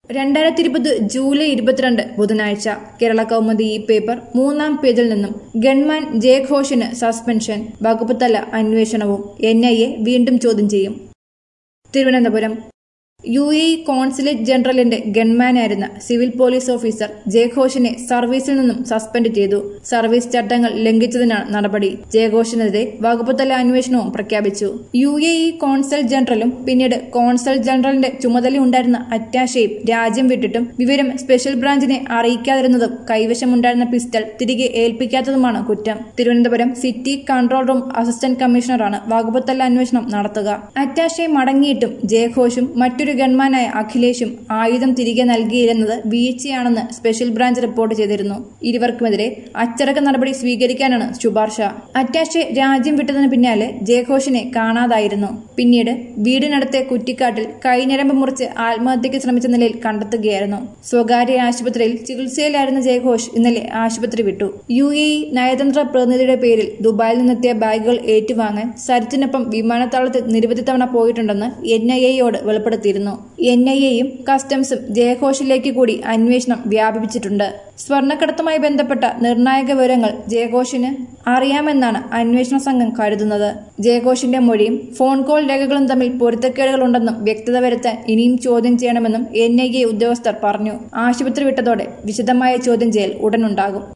രണ്ടായിരത്തി ഇരുപത് ജൂലൈ ഇരുപത്തിരണ്ട് ബുധനാഴ്ച കേരള കൗമുദി ഈ പേപ്പർ മൂന്നാം പേജിൽ നിന്നും ഗൺമാൻ ജയഘോഷിന് സസ്പെൻഷൻ വകുപ്പ് തല അന്വേഷണവും എൻ ഐ എ വീണ്ടും ചോദ്യം ചെയ്യും Thiruvananthapuram U A E consulate ജനറലിന്റെ ഗൺമാനായിരുന്ന സിവിൽ പോലീസ് ഓഫീസർ ജയഘോഷിനെ സർവീസിൽ നിന്നും സസ്പെൻഡ് ചെയ്തു സർവീസ് ചട്ടങ്ങൾ ലംഘിച്ചതിനാണ് നടപടി ജയഘോഷിനെതിരെ വകുപ്പുതല അന്വേഷണവും പ്രഖ്യാപിച്ചു യു എ ഇ കോൺസൽ ജനറലും പിന്നീട് കോൺസൽ ജനറലിന്റെ ചുമതലയുണ്ടായിരുന്ന അറ്റാഷയും രാജ്യം വിട്ടിട്ടും വിവരം സ്പെഷ്യൽ ബ്രാഞ്ചിനെ അറിയിക്കാതിരുന്നതും കൈവശമുണ്ടായിരുന്ന പിസ്റ്റൾ തിരികെ ഏൽപ്പിക്കാത്തതുമാണ് കുറ്റം Thiruvananthapuram city control room assistant കമ്മീഷണറാണ് വകുപ്പുതല അന്വേഷണം നടത്തുക അറ്റാഷെ മടങ്ങിയിട്ടും ജയഘോഷും മറ്റൊരു ഗൺമാനായ അഖിലേഷും ആയുധം തിരികെ നൽകിയില്ലെന്നത് വീഴ്ചയാണെന്ന് സ്പെഷ്യൽ ബ്രാഞ്ച് റിപ്പോർട്ട് ചെയ്തിരുന്നു ഇരുവർക്കുമെതിരെ അച്ചടക്ക നടപടി സ്വീകരിക്കാനാണ് ശുപാർശ അറ്റാഷെ രാജ്യം വിട്ടതിന് പിന്നാലെ ജയഘോഷിനെ കാണാതായിരുന്നു പിന്നീട് വീടിനടുത്തെ കുറ്റിക്കാട്ടിൽ കൈഞ്ഞരമ്പ് മുറിച്ച് ആത്മഹത്യയ്ക്ക് ശ്രമിച്ച നിലയിൽ കണ്ടെത്തുകയായിരുന്നു സ്വകാര്യ ആശുപത്രിയിൽ ചികിത്സയിലായിരുന്ന ജയഘോഷ് ഇന്നലെ ആശുപത്രി വിട്ടു യു എ ഇ നയതന്ത്ര പ്രതിനിധിയുടെ പേരിൽ ദുബായിൽ നിന്നെത്തിയ ബാഗുകൾ ഏറ്റുവാങ്ങാൻ സരിത്തിനൊപ്പം വിമാനത്താവളത്തിൽ നിരവധി തവണ പോയിട്ടുണ്ടെന്ന് എൻ ഐ എയോട് വെളിപ്പെടുത്തിയിരുന്നു എൻ ഐ എയും കസ്റ്റംസും ജയഘോഷിലേക്ക് കൂടി അന്വേഷണം വ്യാപിപ്പിച്ചിട്ടുണ്ട് സ്വർണ്ണക്കടത്തുമായി ബന്ധപ്പെട്ട നിർണായക വിവരങ്ങൾ ജയഘോഷിന് അറിയാമെന്നാണ് അന്വേഷണ സംഘം കരുതുന്നത് ജയഘോഷിന്റെ മൊഴിയും ഫോൺ കോൾ രേഖകളും തമ്മിൽ പൊരുത്തക്കേടുകളുണ്ടെന്നും വ്യക്തത വരുത്താൻ ഇനിയും ചോദ്യം ചെയ്യണമെന്നും എൻ ഐ എ ഉദ്യോഗസ്ഥർ പറഞ്ഞു ആശുപത്രി വിട്ടതോടെ വിശദമായ ചോദ്യം ചെയ്യൽ ഉടനുണ്ടാകും